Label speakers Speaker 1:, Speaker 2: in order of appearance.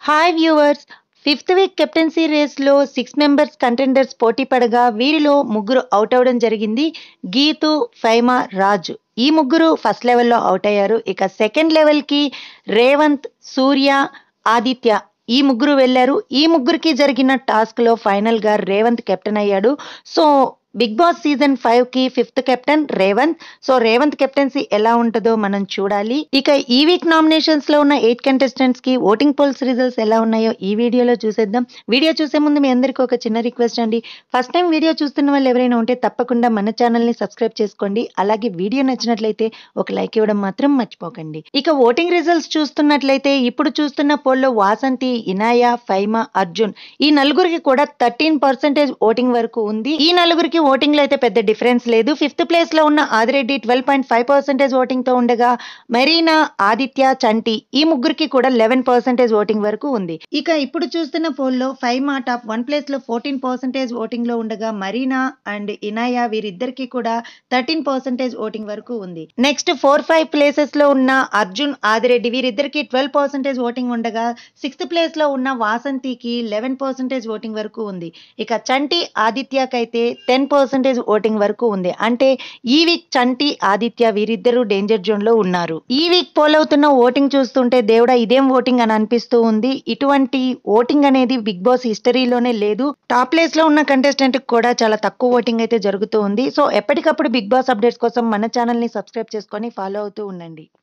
Speaker 1: hi viewers fifth week captaincy రేస్లో six members contenders పోటీ పడగా వీరిలో ముగ్గురు అవుట్ అవ్వడం జరిగింది గీతు ఫైమా రాజు ఈ ముగ్గురు ఫస్ట్ లెవెల్లో అవుట్ అయ్యారు ఇక సెకండ్ లెవెల్కి రేవంత్ సూర్య ఆదిత్య ఈ ముగ్గురు వెళ్ళారు ఈ ముగ్గురికి జరిగిన టాస్క్లో ఫైనల్గా రేవంత్ కెప్టెన్ అయ్యాడు so Bigg Boss season five కి fifth captain Revanth so Revanth captaincy ఎలా ఉంటుందో మనం చూడాలి ఇక ఈ వీక్ నామినేషన్స్ లో ఉన్న ఎయిట్ కంటెస్టెంట్స్ కి ఓటింగ్ పోల్స్ రిజల్ట్స్ ఎలా ఉన్నాయో ఈ వీడియోలో చూసేద్దాం వీడియో చూసే ముందు మీ అందరికీ ఒక చిన్న రిక్వెస్ట్ అండి ఫస్ట్ టైం వీడియో చూస్తున్న వాళ్ళు ఎవరైనా ఉంటే తప్పకుండా మన ఛానల్ ని సబ్స్క్రైబ్ చేసుకోండి అలాగే వీడియో నచ్చినట్లయితే ఒక లైక్ ఇవ్వడం మాత్రం మర్చిపోకండి ఇక ఓటింగ్ రిజల్ట్స్ చూస్తున్నట్లయితే ఇప్పుడు చూస్తున్న పోల్లో వాసంతి ఇనాయ ఫైమా అర్జున్ ఈ నలుగురికి కూడా థర్టీన్ పర్సెంటేజ్ ఓటింగ్ వరకు ఉంది ఈ నలుగురికి ఓటింగ్ లో అయితే పెద్ద డిఫరెన్స్ లేదు ఫిఫ్త్ ప్లేస్ లో ఉన్న Adireddy twelve point five percentage voting తో ఉండగా మరీనా ఆదిత్య చంటి ఈ ముగ్గురికి కూడా లెవెన్ పర్సెంటేజ్ ఓటింగ్ వరకు ఉంది ఇక ఇప్పుడు చూస్తున్న పోల్లో ఫైవ్ మా టాప్ వన్ ప్లేస్ లో ఫోర్టీన్ పర్సెంటేజ్ ఓటింగ్ లో ఉండగా మరీనా అండ్ ఇనాయ వీరిద్దరికి కూడా థర్టీన్ పర్సెంటేజ్ ఓటింగ్ వరకు ఉంది నెక్స్ట్ ఫోర్ ఫైవ్ ప్లేసెస్ లో ఉన్న అర్జున్ ఆదిరెడ్డి వీరిద్దరికి ట్వెల్వ్ పర్సెంటేజ్ ఓటింగ్ ఉండగా సిక్స్త్ ప్లేస్ లో ఉన్న వాసంతికి లెవెన్ పర్సెంటేజ్ ఓటింగ్ వరకు ఉంది ఇక చంటి ఆదిత్యకైతే టెన్ పర్సెంటేజ్ ఓటింగ్ వరకు ఉంది అంటే ఈ వీక్ చంటి ఆదిత్య వీరిద్దరూ డేంజర్ జోన్ లో ఉన్నారు ఈ వీక్ పోల్ అవుతున్న ఓటింగ్ చూస్తుంటే దేవుడా ఇదేం ఓటింగ్ అని అనిపిస్తూ ఉంది ఇటువంటి ఓటింగ్ అనేది బిగ్ బాస్ హిస్టరీలోనే లేదు టాప్ ప్లేస్ లో ఉన్న కంటెస్టెంట్ కూడా చాలా తక్కువ ఓటింగ్ అయితే జరుగుతూ ఉంది సో ఎప్పటికప్పుడు బిగ్ బాస్ అప్డేట్స్ కోసం మన ఛానల్ ని సబ్స్క్రైబ్ చేసుకొని ఫాలో అవుతూ ఉండండి